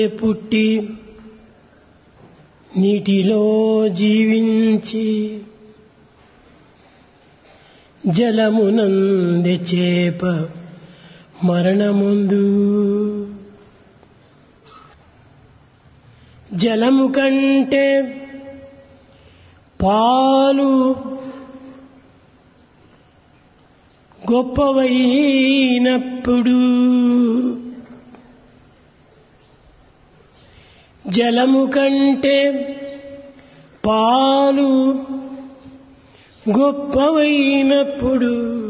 పుట్టి నీటిలో జీవించి జలమునంది చేప మరణముందు జలము కంటే పాలు గొప్పవైనప్పుడు జలము కంటే పాలు గొప్పవైనప్పుడు